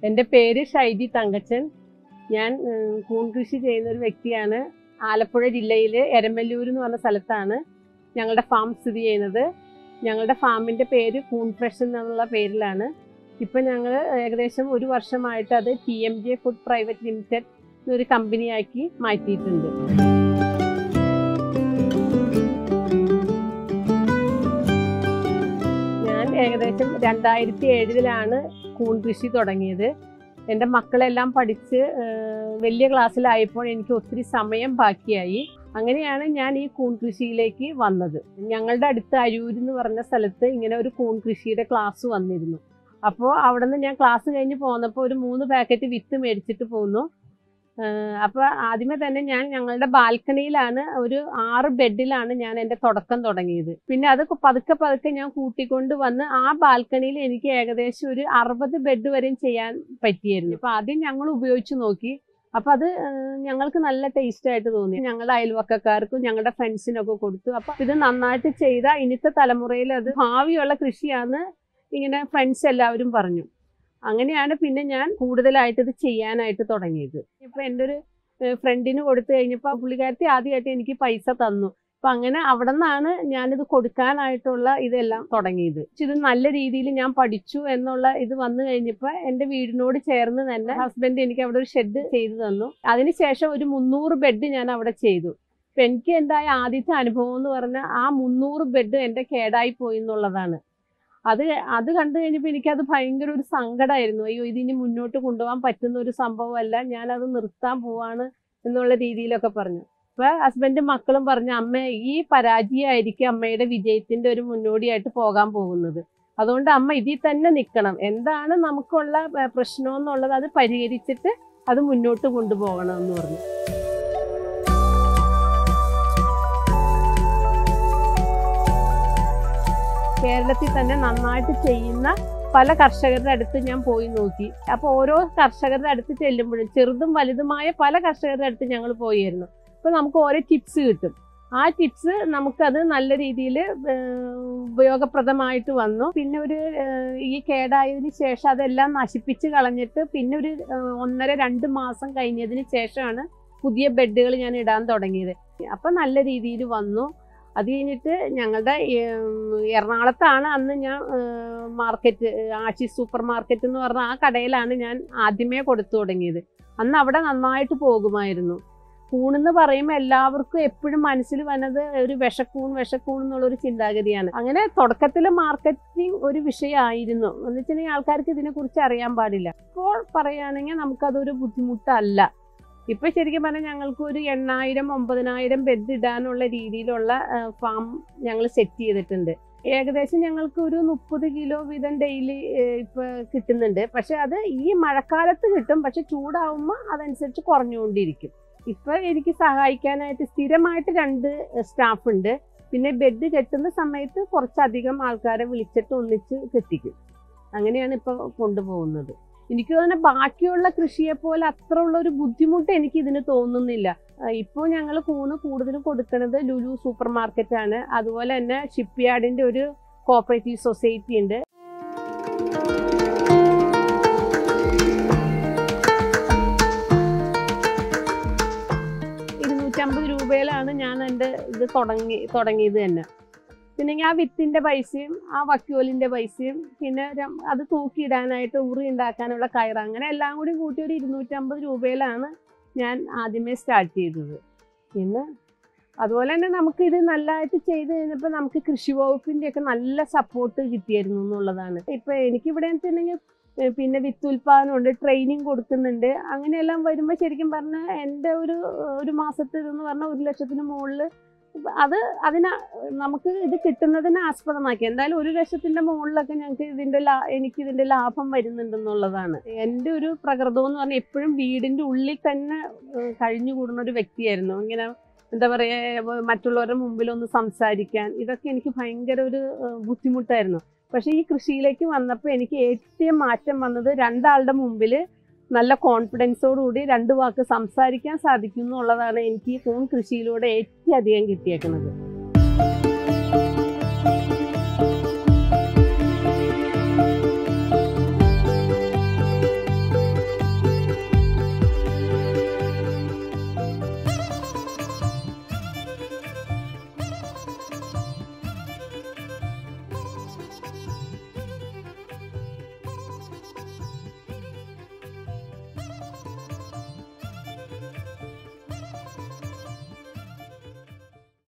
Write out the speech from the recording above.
എൻ്റെ പേര് ഷൈജി തങ്കച്ചൻ ഞാൻ ഉം, കൂൺ കൃഷി ചെയ്യുന്ന ഒരു വ്യക്തിയാണ് ആലപ്പുഴ ജില്ലയിൽ എരമല്ലൂർ എന്ന് പറഞ്ഞ സ്ഥലത്താണ് ഞങ്ങളുടെ ഫാം സ്ഥിതി ചെയ്യുന്നത് ഞങ്ങളുടെ ഫാമിൻ്റെ പേര് കൂൺ ഫ്രഷ് എന്നുള്ള പേരിലാണ് ഇപ്പം ഞങ്ങൾ ഏകദേശം ഒരു വർഷമായിട്ട് അത് T M J food private limited എന്നൊരു കമ്പനിയാക്കി മാറ്റിയിട്ടുണ്ട് ഞാൻ ഏകദേശം രണ്ടായിരത്തി ഏഴിലാണ് കൂൺ കൃഷി തുടങ്ങിയത് എൻ്റെ മക്കളെല്ലാം പഠിച്ച് ഏഹ്, വലിയ ക്ലാസ്സിലായപ്പോൾ എനിക്ക് ഒത്തിരി സമയം ബാക്കിയായി അങ്ങനെയാണ് ഞാൻ ഈ കൂൺ കൃഷിയിലേക്ക് വന്നത് ഞങ്ങളുടെ അടുത്ത് അരൂർ എന്ന് പറഞ്ഞ സ്ഥലത്ത് ഇങ്ങനെ ഒരു കൂൺ കൃഷിയുടെ ക്ലാസ് വന്നിരുന്നു അപ്പോൾ അവിടെ നിന്ന് ഞാൻ ക്ലാസ് കഴിഞ്ഞ് പോന്നപ്പോൾ ഒരു മൂന്ന് പാക്കറ്റ് വിത്ത് മേടിച്ചിട്ട് പോന്നു അപ്പോൾ ആദ്യമേ തന്നെ ഞാൻ ഞങ്ങളുടെ ബാൽക്കണിയിലാണ് ഒരു ആറ് ബെഡിലാണ് ഞാൻ എൻ്റെ തുടക്കം തുടങ്ങിയത് പിന്നെ അത് പതുക്കെ പതുക്കെ ഞാൻ കൂട്ടിക്കൊണ്ട് വന്ന് ആ ബാൽക്കണിയിൽ എനിക്ക് ഏകദേശം ഒരു അറുപത് ബെഡ് വരെയും ചെയ്യാൻ പറ്റിയായിരുന്നു അപ്പോൾ ആദ്യം ഞങ്ങൾ ഉപയോഗിച്ച് നോക്കി അപ്പം അത് ഏഹ്, ഞങ്ങൾക്ക് നല്ല ടേസ്റ്റ് ആയിട്ട് തോന്നി ഞങ്ങളുടെ അയൽവക്കക്കാർക്കും ഞങ്ങളുടെ ഫ്രണ്ട്സിനൊക്കെ കൊടുത്തു അപ്പം ഇത് നന്നായിട്ട് ചെയ്ത ഇന്നത്തെ തലമുറയിൽ അത് ഭാവിയുള്ള കൃഷിയാന്ന് ഇങ്ങനെ ഫ്രണ്ട്സ് എല്ലാവരും പറഞ്ഞു അങ്ങനെയാണ് പിന്നെ ഞാൻ കൂടുതലായിട്ട് ഇത് ചെയ്യാനായിട്ട് തുടങ്ങിയത് ഇപ്പൊ എൻ്റെ ഒരു ഫ്രണ്ടിന് കൊടുത്തു കഴിഞ്ഞപ്പോൾ പുള്ളിക്കാരത്തി ആദ്യമായിട്ട് എനിക്ക് പൈസ തന്നു അപ്പൊ അങ്ങനെ അവിടെ നിന്നാണ് ഞാനിത് കൊടുക്കാനായിട്ടുള്ള ഇതെല്ലാം തുടങ്ങിയത് പക്ഷെ ഇത് നല്ല രീതിയിൽ ഞാൻ പഠിച്ചു എന്നുള്ള ഇത് വന്നു കഴിഞ്ഞപ്പോൾ എൻ്റെ വീടിനോട് ചേർന്ന് തന്നെ ഹസ്ബൻഡ് എനിക്ക് അവിടെ ഒരു ഷെഡ് ചെയ്തു തന്നു അതിനുശേഷം ഒരു മുന്നൂറ് ബെഡ് ഞാൻ അവിടെ ചെയ്തു അപ്പൊ എനിക്ക് എന്തായ ആദ്യത്തെ അനുഭവം എന്ന് പറഞ്ഞാൽ ആ മുന്നൂറ് ബെഡ് എൻ്റെ കേടായി പോയി എന്നുള്ളതാണ് അത് അത് കണ്ടു കഴിഞ്ഞപ്പോൾ എനിക്കത് ഭയങ്കര ഒരു സങ്കടമായിരുന്നു അയ്യോ ഇതിനി മുന്നോട്ട് കൊണ്ടുപോകാൻ പറ്റുന്ന ഒരു സംഭവമല്ല ഞാനത് നിർത്താൻ പോവാണ് എന്നുള്ള രീതിയിലൊക്കെ പറഞ്ഞു അപ്പൊ ഹസ്ബൻഡും മക്കളും പറഞ്ഞു അമ്മ ഈ പരാജയമായിരിക്കും അമ്മയുടെ വിജയത്തിന്റെ ഒരു മുന്നോടിയായിട്ട് പോകാൻ പോകുന്നത് അതുകൊണ്ട് അമ്മ ഇതിൽ തന്നെ നിൽക്കണം എന്താണ് നമുക്കുള്ള ഏർ, പ്രശ്നം എന്നുള്ളത് അത് പരിഹരിച്ചിട്ട് അത് മുന്നോട്ട് കൊണ്ടുപോകണം എന്ന് പറഞ്ഞു കേരളത്തിൽ തന്നെ നന്നായിട്ട് ചെയ്യുന്ന പല കർഷകരുടെ അടുത്ത് ഞാൻ പോയി നോക്കി അപ്പോൾ ഓരോ കർഷകരുടെ അടുത്ത് ചെല്ലുമ്പോഴും ചെറുതും വലുതുമായ പല കർഷകരുടെ അടുത്ത് ഞങ്ങൾ പോയിരുന്നു അപ്പോൾ നമുക്ക് ഓരോ ടിപ്സ് കിട്ടും ആ ടിപ്സ് നമുക്കത് നല്ല രീതിയിൽ ഉപയോഗപ്രദമായിട്ട് വന്നു പിന്നെ ഒരു ഏഹ്, ഈ കേടായതിന് ശേഷം അതെല്ലാം നശിപ്പിച്ച് കളഞ്ഞിട്ട് പിന്നെ ഒരു ഏഹ്, ഒന്നര രണ്ട് മാസം കഴിഞ്ഞതിന് ശേഷമാണ് പുതിയ ബെഡുകൾ ഞാൻ ഇടാൻ തുടങ്ങിയത് അപ്പം നല്ല രീതിയിൽ വന്നു അത് കഴിഞ്ഞിട്ട് ഞങ്ങളുടെ ഏം, എറണാകുളത്താണ് അന്ന് ഞാൻ മാർക്കറ്റ് ആശി സൂപ്പർ മാർക്കറ്റ് എന്ന് പറഞ്ഞ ആ കടയിലാണ് ഞാൻ ആദ്യമേ കൊടുത്തു തുടങ്ങിയത് അന്ന് അവിടെ നന്നായിട്ട് പോകുമായിരുന്നു കൂണെന്ന് പറയുമ്പോൾ എല്ലാവർക്കും എപ്പോഴും മനസ്സിൽ വന്നത് ഒരു വിഷക്കൂൺ വിഷക്കൂൺ എന്നുള്ളൊരു ചിന്താഗതിയാണ് അങ്ങനെ തുടക്കത്തിൽ മാർക്കറ്റിംഗ് ഒരു വിഷയമായിരുന്നു എന്ന് വെച്ചിട്ടുണ്ടെങ്കിൽ ആൾക്കാർക്ക് ഇതിനെക്കുറിച്ച് അറിയാൻ പാടില്ല ഇപ്പോൾ പറയുകയാണെങ്കിൽ നമുക്കതൊരു ബുദ്ധിമുട്ടല്ല ഇപ്പൊ ശരിക്കും പറഞ്ഞാൽ ഞങ്ങൾക്ക് ഒരു എണ്ണായിരം ഒമ്പതിനായിരം ബെഡ് ഇടാനുള്ള രീതിയിലുള്ള ഫാം ഞങ്ങൾ സെറ്റ് ചെയ്തിട്ടുണ്ട് ഏകദേശം ഞങ്ങൾക്ക് ഒരു മുപ്പത് കിലോ വീതം ഡെയിലി ഇപ്പൊ കിട്ടുന്നുണ്ട് പക്ഷെ അത് ഈ മഴക്കാലത്ത് കിട്ടും പക്ഷെ ചൂടാവുമ്പോൾ അതനുസരിച്ച് കുറഞ്ഞുകൊണ്ടിരിക്കും ഇപ്പൊ എനിക്ക് സഹായിക്കാനായിട്ട് സ്ഥിരമായിട്ട് രണ്ട് സ്റ്റാഫ് ഉണ്ട് പിന്നെ ബെഡ് കെട്ടുന്ന സമയത്ത് കുറച്ചധികം ആൾക്കാരെ വിളിച്ചിട്ട് ഒന്നിച്ച് കെട്ടിക്കും അങ്ങനെയാണ് ഇപ്പൊ കൊണ്ടുപോകുന്നത് എനിക്ക് തന്നെ ബാക്കിയുള്ള കൃഷിയെ പോലെ അത്ര ഉള്ള ഒരു ബുദ്ധിമുട്ട് എനിക്ക് ഇതിന് തോന്നുന്നില്ല ഇപ്പോൾ ഞങ്ങൾ കൂണ് കൂടുതലും കൊടുക്കുന്നത് ലുലു സൂപ്പർ മാർക്കറ്റ് ആണ് അതുപോലെ തന്നെ ഷിപ്പ് യാർഡിന്റെ ഒരു കോപ്പറേറ്റീവ് സൊസൈറ്റി ഉണ്ട് ഇരുന്നൂറ്റമ്പത് രൂപയിലാണ് ഞാൻ എൻ്റെ ഇത് തുടങ്ങി തുടങ്ങിയത് തന്നെ പിന്നെ ആ വിത്തിന്റെ പൈസയും ആ വക്യോലിന്റെ പൈസയും പിന്നെ രം- അത് തൂക്കിയിടാനായിട്ട് ഉറി ഉണ്ടാക്കാനുള്ള കയറ് അങ്ങനെ എല്ലാം കൂടി കൂട്ടി ഒരു ഇരുന്നൂറ്റമ്പത് രൂപയിലാണ് ഞാൻ ആദ്യമേ സ്റ്റാർട്ട് ചെയ്തത് പിന്നെ അതുപോലെ തന്നെ നമുക്ക് ഇത് നല്ലതായിട്ട് ചെയ്ത് കഴിഞ്ഞപ്പോൾ നമുക്ക് കൃഷി വകുപ്പിന്റെ ഒക്കെ നല്ല സപ്പോർട്ട് കിട്ടിയായിരുന്നു എന്നുള്ളതാണ് ഇപ്പൊ എനിക്കിവിടെ വെച്ചിട്ടുണ്ടെങ്കിൽ ഏ, പിന്നെ വിത്ത് ഉൽപാദനമുണ്ട് ട്രെയിനിങ് കൊടുക്കുന്നുണ്ട് അങ്ങനെയെല്ലാം വരുമ്പോൾ ശരിക്കും പറഞ്ഞാൽ എൻ്റെ ഒരു ഒരു മാസത്തെ ഇതെന്ന് പറഞ്ഞാൽ ഒരു ലക്ഷത്തിന് മുകളിൽ അത് അതിന് നമുക്ക് ഇത് കിട്ടുന്നതിനെ ആസ്പദമാക്കി എന്തായാലും ഒരു ലക്ഷത്തിന്റെ മുകളിലൊക്കെ ഞങ്ങൾക്ക് ഇതിന്റെ ലാ- എനിക്ക് ഇതിന്റെ ലാഭം വരുന്നുണ്ടെന്നുള്ളതാണ് എൻ്റെ ഒരു പ്രകൃതം എന്ന് പറഞ്ഞാൽ എപ്പോഴും വീടിന്റെ ഉള്ളിൽ തന്നെ ഏഹ്, കഴിഞ്ഞുകൂടുന്ന ഒരു വ്യക്തിയായിരുന്നു ഇങ്ങനെ എന്താ പറയുക മറ്റുള്ളവരുടെ മുമ്പിൽ ഒന്ന് സംസാരിക്കാൻ ഇതൊക്കെ എനിക്ക് ഭയങ്കര ഒരു ഏഹ്, ബുദ്ധിമുട്ടായിരുന്നു പക്ഷേ ഈ കൃഷിയിലേക്ക് വന്നപ്പോൾ എനിക്ക് ഏറ്റവും മാറ്റം വന്നത് രണ്ടാളുടെ മുമ്പിൽ നല്ല കോൺഫിഡൻസോടുകൂടി രണ്ട് വാക്ക് സംസാരിക്കാൻ സാധിക്കും എന്നുള്ളതാണ് എനിക്ക് ഈ കൂൺ കൃഷിയിലൂടെ ഏറ്റവും അധികം കിട്ടിയേക്കുന്നത്